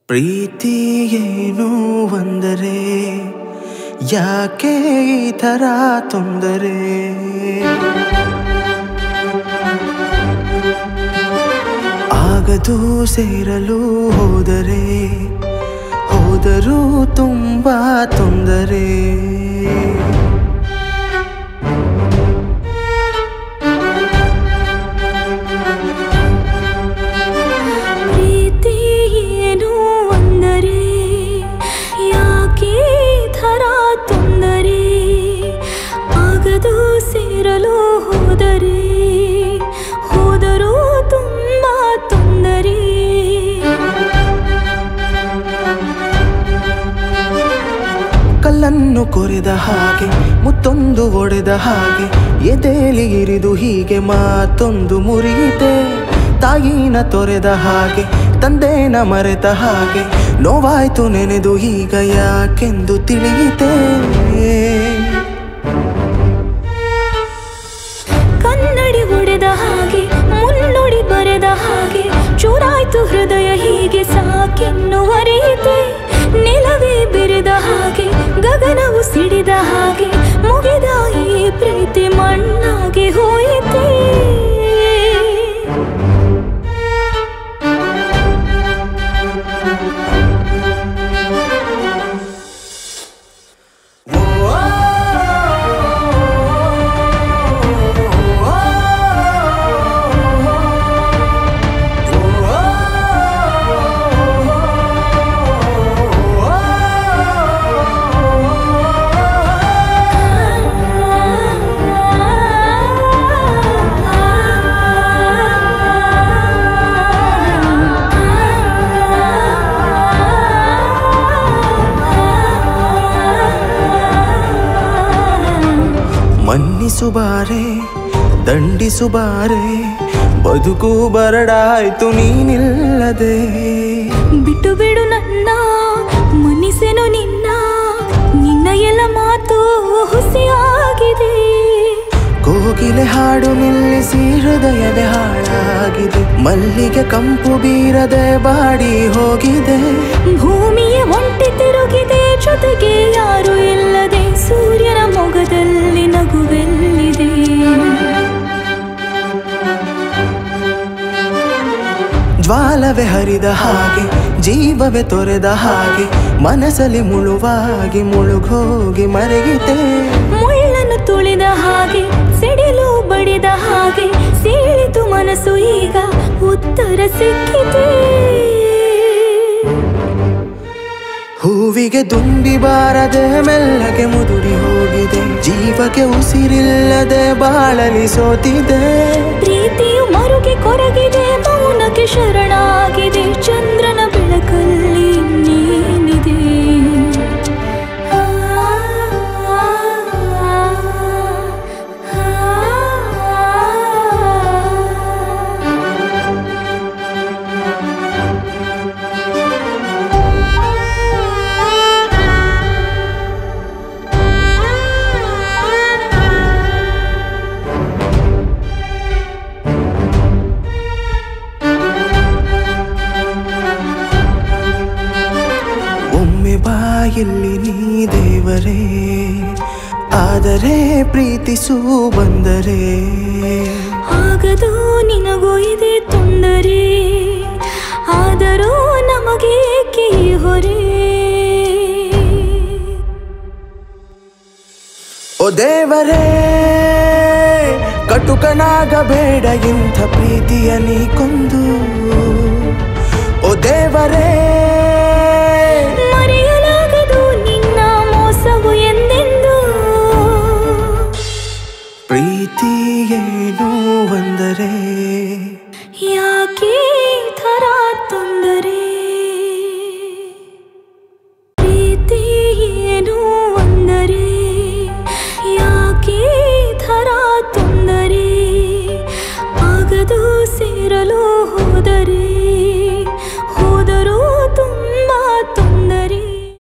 ಪ್ರೀತಿ ಏನು ಅಂದರೆ ಯಾಕೆ ಈ ಥರ ತೊಂದರೆ ಆಗದು ಸೇರಲು ಹೋದರೆ ಹೋದರೂ ತುಂಬ ತೊಂದರೆ ಪ್ರೀತಿ ಏನು ಅಂದರೆ ಯಾಕೆ ಈ ಥರ ತೊಂದರೆ ಆಗದು ಸೇರಲು ಹೋದರೆ ಹೋದರೂ ತುಂಬ ತೊಂದರೆ ಕಲ್ಲನ್ನು ಕೊರೆದ ಹಾಗೆ ಮುತ್ತೊಂದು ಒಡೆದ ಹಾಗೆ ಎದೆಲಿ ಇರಿದು ಹೀಗೆ ಮಾತೊಂದು ಮುರಿಯಿತೆ ತಾಯಿನ ತೊರೆದ ಹಾಗೆ ತಂದೆನ ಮರೆತ ಹಾಗೆ ನೋವಾಯ್ತು ನೆನೆದು ಈಗ ಯಾಕೆಂದು ತಿಳಿಯಿತೆ ಕನ್ನಡಿ ಒಡೆದ ಹಾಗೆ ಮುನ್ನುಡಿ ಬರೆದ ಹಾಗೆ ಚೂರಾಯ್ತು ಹೃದಯ ಹೀಗೆ ಸಾಕೆನ್ನುವರಿಯಿತೆ ನೆಲವೇ ಬೆರೆದ ಹಾಗೆ ಗಗನವು ಸಿಡಿದ ಹಾಗೆ ಮುಗಿದ ಈ ಪ್ರೀತಿ ಮಣ್ಣಾಗಿ ಹೋಯಿತೆ ಮನ್ನಿಸುಬಾರೆ ದಂಡಿಸುಬಾರೆ ಬದುಕು ಬರಡಾಯ್ತು ನೀನಿಲ್ಲದೆ ಬಿಟ್ಟು ಬಿಡು ನನ್ನ ಮನಿಸೆನು ನಿನ್ನ ನಿನ್ನ ಎಲ್ಲ ಮಾತು ಹುಸಿಯಾಗಿದೆ ಕೋಗಿಲೆ ಹಾಡು ನಿಲ್ಲಿಸಿ ಹೃದಯವೇ ಹಾಳಾಗಿದೆ ಮಲ್ಲಿಗೆ ಕಂಪು ಬೀರದೆ ಬಾಡಿ ಹೋಗಿದೆ ಭೂಮಿಯ ಒಂಟಿ ತಿರುಗಿದೆ ಜೊತೆಗೆ ಯಾರು ಇಲ್ಲದೆ ಸೂರ್ಯನ ಮೊಗದಲ್ಲಿ ನಗುವೆಲ್ಲಿದೆ ಜ್ವಾಲವೇ ಹರಿದ ಹಾಗೆ ಜೀವವೇ ತೊರೆದ ಹಾಗೆ ಮನಸ್ಸಲ್ಲಿ ಮುಳುವಾಗಿ ಮುಳುಗೋಗಿ ಮರೆಯಿತೆ ಮುಳ್ಳನ್ನು ತುಳಿದ ಹಾಗೆ ಸಿಡಿಲು ಬಡಿದ ಹಾಗೆ ಸೀಳಿತು ಮನಸ್ಸು ಈಗ ಉತ್ತರ ಸಿಕ್ಕಿದೆ ಹೂವಿಗೆ ದುಂಬಿ ಬಾರದೆ ಮೆಲ್ಲಗೆ ಮುದುಡಿ ಹೋಗಿದೆ ಜೀವಕ್ಕೆ ಉಸಿರಿಲ್ಲದೆ ಬಾಳಲಿ ಸೋತಿದೆ ಪ್ರೀತಿಯು ಮರುಗೆ ಕೊರಗಿದೆ ಮೌನಕ್ಕೆ ಶರಣಾಗಿದೆ ಚಂದ್ರನ ಬೆಳಕಲ್ಲಿ ನೀನಿದೆ ಆ, ಆ, ಒಮ್ಮೆ ಬಾಯಲ್ಲಿ ನೀ ದೇವರೇ ಆದರೆ ಪ್ರೀತಿಸು ಬಂದರೆ ಆಗದು ನಿನಗೂ ಇದೆ ತೊಂದರೆ ಆದರೂ ನಮಗೇಕೆ ಈ ಹೊರೆ ಓ ದೇವರೇ ಕಟುಕನಾಗಬೇಡ ಇಂಥ ಪ್ರೀತಿಯ ನೀ ಕೊಂದು ಓ ದೇವರೇ ಮರೆಯಲಾಗದು ನಿನ್ನ ಮೋಸವು ಎಂದೆಂದು ಪ್ರೀತಿ ಏನು ಅಂದರೆ ಯಾಕೆ ಈ ಥರ